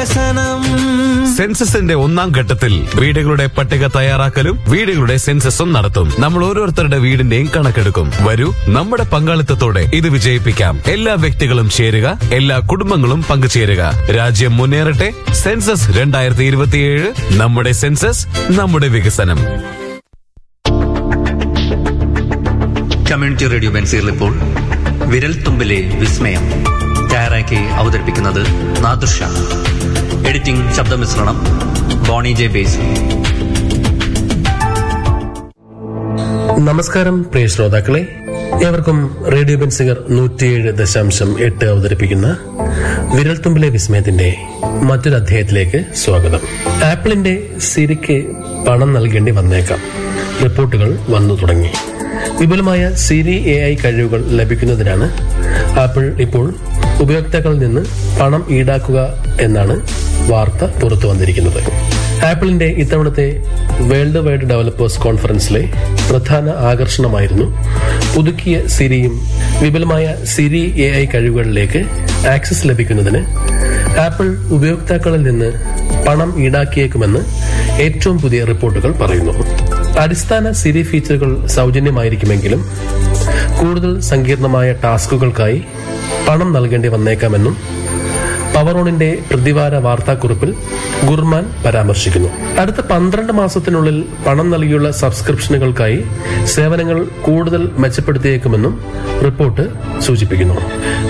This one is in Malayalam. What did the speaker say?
വികസനം സെൻസസിന്റെ ഒന്നാം ഘട്ടത്തിൽ വീടുകളുടെ പട്ടിക തയ്യാറാക്കലും വീടുകളുടെ സെൻസസും നടത്തും നമ്മൾ ഓരോരുത്തരുടെ വീടിന്റെയും കണക്കെടുക്കും വരൂ നമ്മുടെ പങ്കാളിത്തത്തോടെ ഇത് വിജയിപ്പിക്കാം എല്ലാ വ്യക്തികളും ചേരുക എല്ലാ കുടുംബങ്ങളും പങ്കുചേരുക രാജ്യം മുന്നേറട്ടെ സെൻസസ് രണ്ടായിരത്തി ഇരുപത്തിയേഴ് നമ്മുടെ സെൻസസ് നമ്മുടെ വികസനം കമ്മ്യൂണിറ്റി റേഡിയോ ബെൻസിയിൽ ഇപ്പോൾ വിരൽ തുമ്പിലെ വിസ്മയം തയ്യാറാക്കി അവതരിപ്പിക്കുന്നത് നാദൃഷ എഡിറ്റിംഗ് ശബ്ദമിശ്രണം ബോണി ജെ ബേസ് നമസ്കാരം പ്രിയ ശ്രോതാക്കളെ ഏവർക്കും റേഡിയോ ബെൻസിഗർ നൂറ്റിയേഴ് ദശാംശം എട്ട് അവതരിപ്പിക്കുന്ന വിരൽത്തുമ്പിലെ വിസ്മയത്തിന്റെ മറ്റൊരു അധ്യായത്തിലേക്ക് സ്വാഗതം ആപ്പിളിന്റെ സിരിക്ക് പണം നൽകേണ്ടി വന്നേക്കാം റിപ്പോർട്ടുകൾ വന്നു തുടങ്ങി വിപുലമായ സിരി എ ഐ കഴിവുകൾ ലഭിക്കുന്നതിനാണ് ആപ്പിൾ ഇപ്പോൾ ഉപയോക്താക്കളിൽ നിന്ന് പണം ഈടാക്കുക എന്നാണ് വാർത്ത പുറത്തു വന്നിരിക്കുന്നത് ആപ്പിളിന്റെ ഇത്തവണത്തെ വേൾഡ് വൈഡ് ഡെവലപ്പേഴ്സ് കോൺഫറൻസിലെ പ്രധാന ആകർഷണമായിരുന്നു പുതുക്കിയ സിരിയും വിപുലമായ സിരി എ ഐ കഴിവുകളിലേക്ക് ആക്സസ് ലഭിക്കുന്നതിന് ആപ്പിൾ ഉപയോക്താക്കളിൽ നിന്ന് പണം ഈടാക്കിയേക്കുമെന്ന് ഏറ്റവും പുതിയ റിപ്പോർട്ടുകൾ പറയുന്നു അടിസ്ഥാന സിരി ഫീച്ചറുകൾ സൗജന്യമായിരിക്കുമെങ്കിലും കൂടുതൽ സങ്കീർണമായ ടാസ്കുകൾക്കായി പണം നൽകേണ്ടി വന്നേക്കാമെന്നും പവറോണിന്റെ പ്രതിവാര വാർത്താക്കുറിപ്പിൽ ഗുർമാൻ പരാമർശിക്കുന്നു അടുത്ത പന്ത്രണ്ട് മാസത്തിനുള്ളിൽ പണം നൽകിയുള്ള സബ്സ്ക്രിപ്ഷനുകൾക്കായി സേവനങ്ങൾ കൂടുതൽ മെച്ചപ്പെടുത്തിയേക്കുമെന്നും റിപ്പോർട്ട് സൂചിപ്പിക്കുന്നു